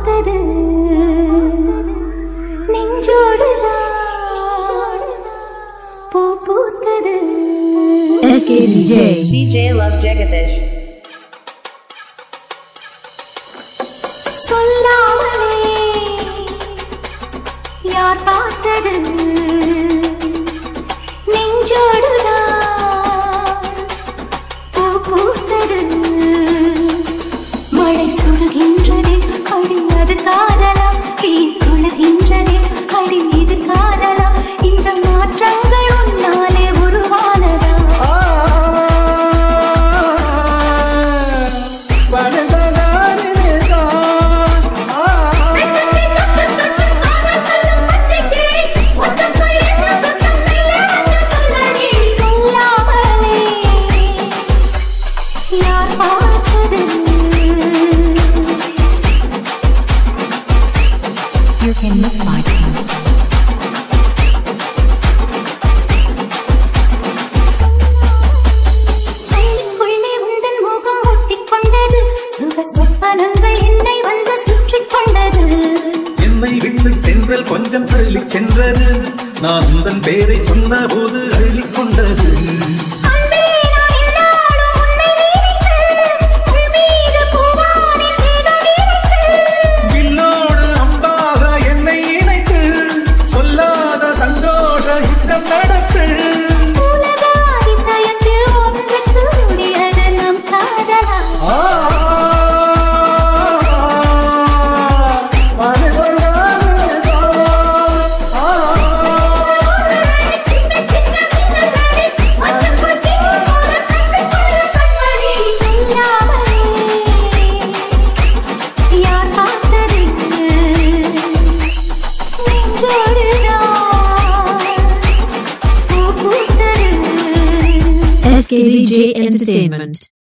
பார்த்தது நெஞ்சோடுதான் பூ பூத்தது SKDJ. DJ Love Jagadish. சொல்லாமலே யார் பார்த்தது நெஞ்சோடுதான் பூ பூத்தது மழை சுடுகின்றதே அடி அது காதலா வீண் குளிர்கின்றதே அடி இது காதலா இந்த மாற்றங்கள் உன்னாலே உருவானதா சொல்லாமலே யார் பார்த்தது You can look like him. கண்ணுக்குள்ளே உந்தன் முகம் ஒட்டிக்கொண்டது சுக சொப்பனங்கள் என்னை வந்து சுற்றிக் கொண்டது என்னை விட்டு தென்றல் கொஞ்சம் தள்ளி சென்றது நான் உந்தன் பேரை சொன்ன போது அள்ளிக் கொண்டது அன்பே நான் என்னாலும் உன்னை நினைத்து உன் மீது பூவானில் வேகம் இறைத்து வில்லோடு அம்பாக என்னை இணைத்து சொல்லாத சந்தோஷ யுத்தம் நடத்து உலக அதிசயத்தில் ஒன்று கூடியது நம் காதலா ஆ, மனதோடு ஆ, சொல்லாமலே யார் பார்த்தது நெஞ்சோடுதான் பூ பூத்தது SKDJ Entertainment.